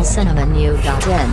tamilcinemanew.in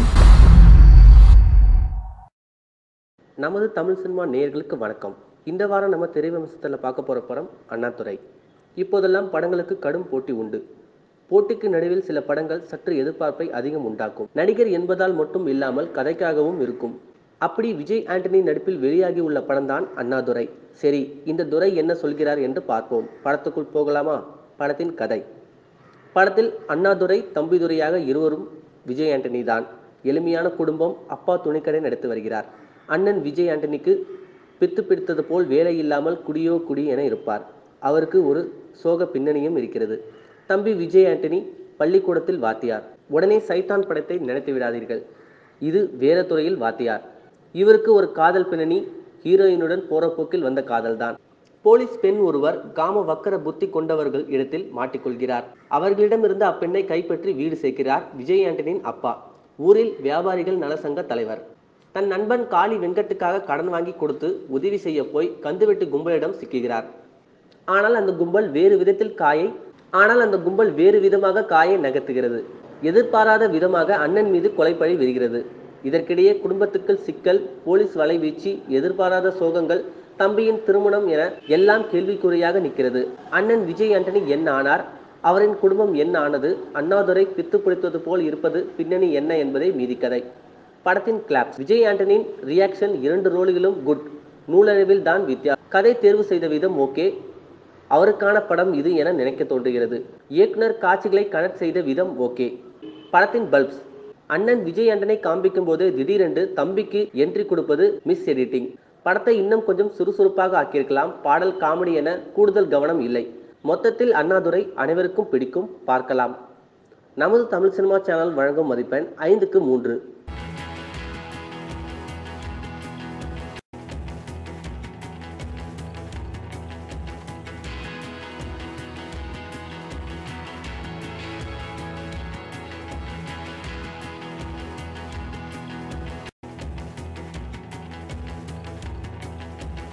நமது Tamil cinema நேயர்களுக்கு வணக்கம் இந்த வாரம் நம்ம திரைவம்சத்தில் பார்க்க போகிற படம் அண்ணாதுரை இப்போதெல்லாம் படங்களுக்கு கடும் போட்டி உண்டு போட்டிக்கு நடுவில் சில படங்கள் சற்று எதிர்பார்ப்பை அதிகம் உண்டாக்கும் நடிகர் என்பதால் மட்டும் இல்லாமல் கதைக்காகவும் இருக்கும் அப்படி விஜய் ஆண்டனி நடிப்பில் வெளியாகி உள்ள படம்தான் அண்ணாதுரை சரி இந்த துரை என்ன சொல்கிறார் என்று பார்ப்போம் படத்துக்குள் போகலாமா படத்தின் கதை படத்தில் அண்ணாதுரை தம்பிதுரையாக இருவரும் விஜய் ஆண்டனி தான் எளிமையான குடும்பம் அப்பா துணிக்கடை நடத்தி வருகிறார் அண்ணன் விஜய் ஆண்டனிக்கு பித்து பிடித்தது போல் வேலை இல்லாமல் குடியோ குடி என இருப்பார் அவருக்கு ஒரு சோக பின்னணியும் இருக்கிறது தம்பி விஜய் ஆண்டனி பள்ளிக்கூடத்தில் வாத்தியார் உடனே சைத்தான் படத்தை நினைத்து விடாதீர்கள் இது வேற துறையில் வாத்தியார் இவருக்கு ஒரு காதல் பின்னணி ஹீரோயினுடன் போற போக்கில் வந்த காதல்தான் போலீஸ் பெண் ஒருவர் காம வக்கர புத்தி கொண்டவர்கள் இடத்தில் மாட்டிக்கொள்கிறார் அவர்களிடமிருந்து அப்பெண்ணை கைப்பற்றி வீடு சேர்க்கிறார் விஜய் ஆண்டனியின் அப்பா ஊரில் வியாபாரிகள் நலசங்க தலைவர் தன் நண்பன் காளி வெங்கட்டுக்காக கடன் வாங்கி கொடுத்து உதவி செய்ய போய் கந்துவெட்டு கும்பலிடம் சிக்குகிறார் ஆனால் அந்த கும்பல் வேறு விதத்தில் காயை ஆனால் அந்த கும்பல் வேறு விதமாக காயை நகர்த்துகிறது எதிர்பாராத விதமாக அண்ணன் மீது கொலைப்பழி விரிகிறது இதற்கிடையே குடும்பத்துக்குள் சிக்கல் போலீஸ் வலைவீச்சு எதிர்பாராத சோகங்கள் தம்பியின் திருமணம் என எல்லாம் கேள்விக்குறியாக நிற்கிறது அண்ணன் விஜய் ஆண்டனி என்ன ஆனார் அவரின் குடும்பம் என்ன ஆனது அண்ணாதுரை பித்து பிடித்தது போல் இருப்பது பின்னணி என்ன என்பதே மீதி கதை படத்தின் கிளாப் விஜய் ஆண்டனியின் ரியாக்ஷன் இரண்டு ரோல்களும் குட் நூலளவில் தான் வித்யா கதை தேர்வு செய்த விதம் ஓகே அவருக்கான படம் இது என நினைக்க தோன்றுகிறது இயக்குனர் காட்சிகளை கனெக்ட் செய்த விதம் ஓகே படத்தின் பல்ப்ஸ் அண்ணன் விஜய் ஆண்டனை காண்பிக்கும் போது திடீரென்று தம்பிக்கு என்ட்ரி கொடுப்பது மிஸ் எடிட்டிங் படத்தை இன்னும் கொஞ்சம் சுறுசுறுப்பாக ஆக்கியிருக்கலாம் பாடல் காமெடி என கூடுதல் கவனம் இல்லை மொத்தத்தில் அண்ணாதுரை அனைவருக்கும் பிடிக்கும் பார்க்கலாம் நமது தமிழ் சினிமா சேனல் வழங்கும் மதிப்பெண் ஐந்துக்கு மூன்று